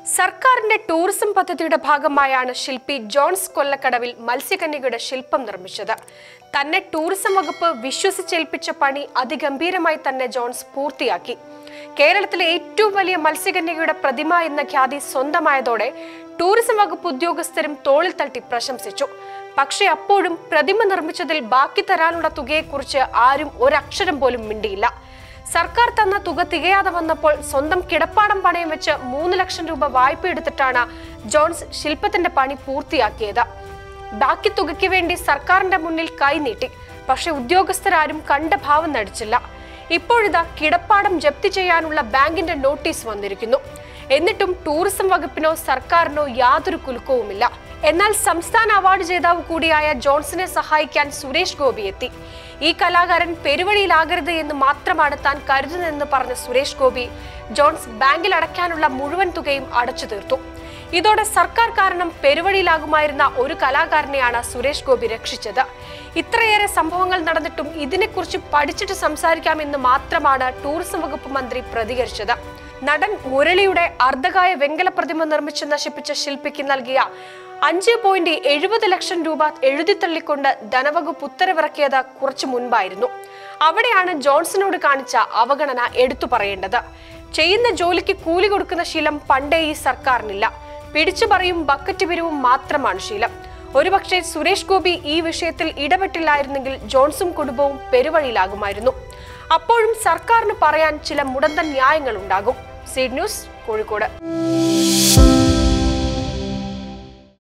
സർക്കാരിന്റെ ടൂറിസം പദ്ധതിയുടെ ഭാഗമായാണ് ശില്പി ജോൺസ് കൊല്ലക്കടവിൽ മത്സ്യകന്യകയുടെ ശില്പം നിർമ്മിച്ചത് തന്നെ ടൂറിസം വകുപ്പ് വിശ്വസിച്ചേൽപ്പിച്ച പണി അതിഗംഭീരമായി തന്നെ ജോൺസ് പൂർത്തിയാക്കി കേരളത്തിലെ ഏറ്റവും വലിയ മത്സ്യകന്യകയുടെ പ്രതിമ എന്ന ഖ്യാതി സ്വന്തമായതോടെ ടൂറിസം വകുപ്പ് ഉദ്യോഗസ്ഥരും തോളിൽ തട്ടി പ്രശംസിച്ചു പക്ഷേ അപ്പോഴും പ്രതിമ നിർമ്മിച്ചതിൽ ബാക്കി തരാനുള്ള തുകയെക്കുറിച്ച് ആരും ഒരക്ഷരം പോലും മിണ്ടിയില്ല സർക്കാർ തന്ന തുക തികയാതെ വന്നപ്പോൾ സ്വന്തം കിടപ്പാടം പണയം വെച്ച് മൂന്ന് ലക്ഷം രൂപ വായ്പ എടുത്തിട്ടാണ് ജോൺസ് ശില്പത്തിന്റെ പണി പൂർത്തിയാക്കിയത് ബാക്കി തുകയ്ക്ക് വേണ്ടി സർക്കാരിന്റെ മുന്നിൽ കൈനീട്ടി പക്ഷെ ഉദ്യോഗസ്ഥരാരും കണ്ട ഭാവം നടിച്ചില്ല ഇപ്പോഴിതാ കിടപ്പാടം ജപ്തി ചെയ്യാനുള്ള ബാങ്കിന്റെ നോട്ടീസ് വന്നിരിക്കുന്നു എന്നിട്ടും ടൂറിസം വകുപ്പിനോ സർക്കാരിനോ യാതൊരു കുലുക്കവുമില്ല എന്നാൽ സംസ്ഥാന അവാർഡ് ജേതാവ് കൂടിയായ ജോൺസനെ സഹായിക്കാൻ സുരേഷ് ഗോപി എത്തി ഈ കലാകാരൻ പെരുവഴിയിലാകരുത് എന്ന് മാത്രമാണ് താൻ കരുതുന്നതെന്ന് പറഞ്ഞ സുരേഷ് ഗോപി ജോൺസ് ബാങ്കിൽ അടയ്ക്കാനുള്ള മുഴുവൻ തുകയും അടച്ചു തീർത്തു ഇതോടെ സർക്കാർ കാരണം പെരുവഴിയിലാകുമായിരുന്ന ഒരു കലാകാരനെയാണ് സുരേഷ് ഗോപി രക്ഷിച്ചത് ഇത്രയേറെ സംഭവങ്ങൾ നടന്നിട്ടും ഇതിനെക്കുറിച്ച് പഠിച്ചിട്ട് സംസാരിക്കാമെന്ന് മാത്രമാണ് ടൂറിസം വകുപ്പ് മന്ത്രി പ്രതികരിച്ചത് നടൻ മുരളിയുടെ അർദ്ധകായ വെങ്കല പ്രതിമ നിർമ്മിച്ച് നശിപ്പിച്ച ശില്പിക്ക് നൽകിയ അഞ്ച് പോയിന്റ് എഴുപത് ലക്ഷം രൂപ എഴുതിത്തള്ളിക്കൊണ്ട് ധനവകുപ്പ് ഉത്തരവിറക്കിയത് കുറച്ചു മുൻപായിരുന്നു അവിടെയാണ് ജോൺസണോട് കാണിച്ച അവഗണന എടുത്തു പറയേണ്ടത് ചെയ്യുന്ന ജോലിക്ക് കൂലി കൊടുക്കുന്ന ശീലം പണ്ടേ ഈ സർക്കാരിനില്ല പിടിച്ചു പറയും ബക്കറ്റ് പിരിവും മാത്രമാണ് ശീലം ഒരുപക്ഷെ സുരേഷ് ഗോപി ഈ വിഷയത്തിൽ ഇടപെട്ടില്ലായിരുന്നെങ്കിൽ ജോൺസും കുടുംബവും പെരുവഴിയിലാകുമായിരുന്നു അപ്പോഴും സർക്കാരിന് പറയാൻ ചില മുടന്തൻ ന്യായങ്ങൾ ഉണ്ടാകും സീഡ് ന്യൂസ് കോഴിക്കോട്